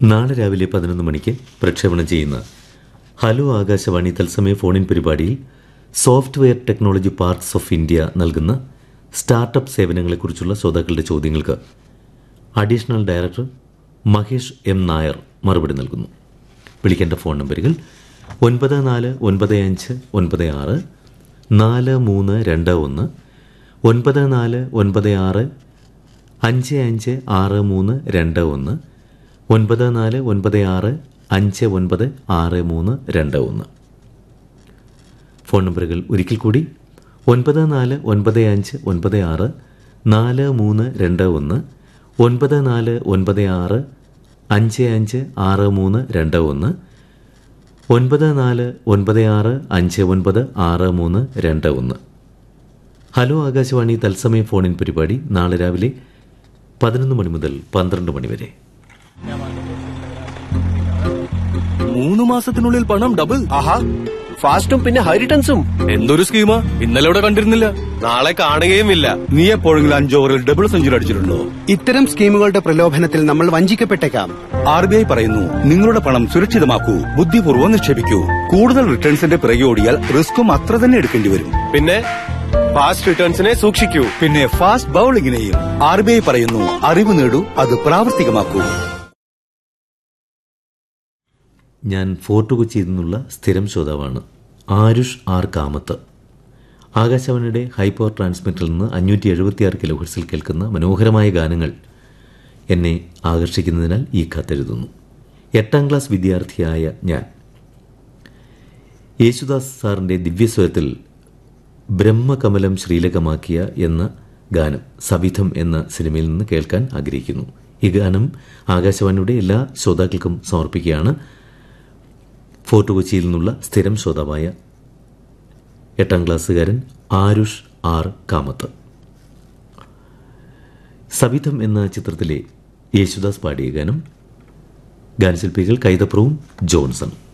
നാളെ രാവിലെ പതിനൊന്ന് മണിക്ക് പ്രക്ഷേപണം ചെയ്യുന്ന ഹലോ ആകാശവാണി തത്സമയ ഫോണിൻ പരിപാടിയിൽ software technology parks of India നൽകുന്ന സ്റ്റാർട്ടപ്പ് സേവനങ്ങളെക്കുറിച്ചുള്ള ശ്രോതാക്കളുടെ ചോദ്യങ്ങൾക്ക് additional director Mahesh M Nair മറുപടി നൽകുന്നു വിളിക്കേണ്ട ഫോൺ നമ്പറുകൾ ഒൻപത് നാല് ഒൻപത് അഞ്ച് ഒൻപത് ആറ് നാല് മൂന്ന് രണ്ട് ഒന്ന് ഒൻപത് നാല് ഒൻപത് ആറ് അഞ്ച് അഞ്ച് ആറ് മൂന്ന് രണ്ട് ഒന്ന് ഒൻപത് നാല് ഒൻപത് ആറ് അഞ്ച് ഒൻപത് ആറ് മൂന്ന് രണ്ട് ഒന്ന് ഫോൺ നമ്പറുകൾ ഒരിക്കൽ കൂടി ഒൻപത് നാല് ഒൻപത് അഞ്ച് ഒൻപത് ആറ് നാല് മൂന്ന് രണ്ട് ഒന്ന് ഒൻപത് നാല് ഒൻപത് ആറ് അഞ്ച് അഞ്ച് ആറ് മൂന്ന് രണ്ട് ഒന്ന് ഒൻപത് നാല് ഒൻപത് ആറ് അഞ്ച് ഒൻപത് ആറ് മൂന്ന് രണ്ട് ഒന്ന് ഹലോ ആകാശവാണി തത്സമയ ഫോണിൻ പരിപാടി നാളെ രാവിലെ പതിനൊന്ന് മണി മുതൽ പന്ത്രണ്ട് മണി വരെ മൂന്ന് മാസത്തിനുള്ളിൽ പണം ഡബിൾ ആഹാ ഫാസ്റ്റും പിന്നെ ഹൈ റിട്ടേൺസും എന്തൊരു സ്കീമാ ഇന്നലെ ഇവിടെ കണ്ടിരുന്നില്ല നാളെ കാണുകയുമില്ല നീ എപ്പോഴെങ്കിലും അഞ്ച് ഓവറിൽ ഡബിൾ സെഞ്ചുറി അടിച്ചിട്ടുണ്ടോ ഇത്തരം സ്കീമുകളുടെ പ്രലോഭനത്തിൽ നമ്മൾ വഞ്ചിക്കപ്പെട്ടേക്കാം ആർ ബി ഐ പറയുന്നു നിങ്ങളുടെ പണം സുരക്ഷിതമാക്കൂ ബുദ്ധിപൂർവ്വം നിക്ഷേപിക്കൂ കൂടുതൽ റിട്ടേൺസിന്റെ പിറകെ ഓടിയാൽ റിസ്ക്കും അത്ര തന്നെ എടുക്കേണ്ടി വരും പിന്നെ ഫാസ്റ്റ് റിട്ടേൺസിനെ സൂക്ഷിക്കൂ പിന്നെ ഫാസ്റ്റ് ബൌളിങ്ങിനെയും ആർ ബി ഐ പറയുന്നു അറിവ് നേടൂ അത് പ്രാവർത്തികമാക്കൂ ഞാൻ ഫോർട്ട് കൊച്ചിയിൽ നിന്നുള്ള സ്ഥിരം ശ്രോതാവാണ് ആരുഷ് ആർ കാമത്ത് ആകാശവാണിയുടെ ഹൈപ്പവർ ട്രാൻസ്മിറ്ററിൽ നിന്ന് അഞ്ഞൂറ്റി എഴുപത്തിയാറ് കിലോ ഹെർസിൽ കേൾക്കുന്ന മനോഹരമായ ഗാനങ്ങൾ എന്നെ ആകർഷിക്കുന്നതിനാൽ ഈ കത്തെഴുതുന്നു എട്ടാം ക്ലാസ് വിദ്യാർത്ഥിയായ ഞാൻ യേശുദാസ് സാറിൻ്റെ ദിവ്യസ്വരത്തിൽ ബ്രഹ്മകമലം ശ്രീലകമാക്കിയ എന്ന ഗാനം സവിധം എന്ന സിനിമയിൽ നിന്ന് കേൾക്കാൻ ആഗ്രഹിക്കുന്നു ഈ ഗാനം ആകാശവാണിയുടെ എല്ലാ ശ്രോതാക്കൾക്കും സമർപ്പിക്കുകയാണ് ഫോർട്ട് കൊച്ചിയിൽ നിന്നുള്ള സ്ഥിരം ശ്രോതാവായ എട്ടാം ക്ലാസ്സുകാരൻ ആരുഷ് ആർ കാമത്ത് സവിധം എന്ന ചിത്രത്തിലെ യേശുദാസ് പാടിയ ഗാനം ഗാനശില്പികൾ കൈതപ്രവും ജോൺസൺ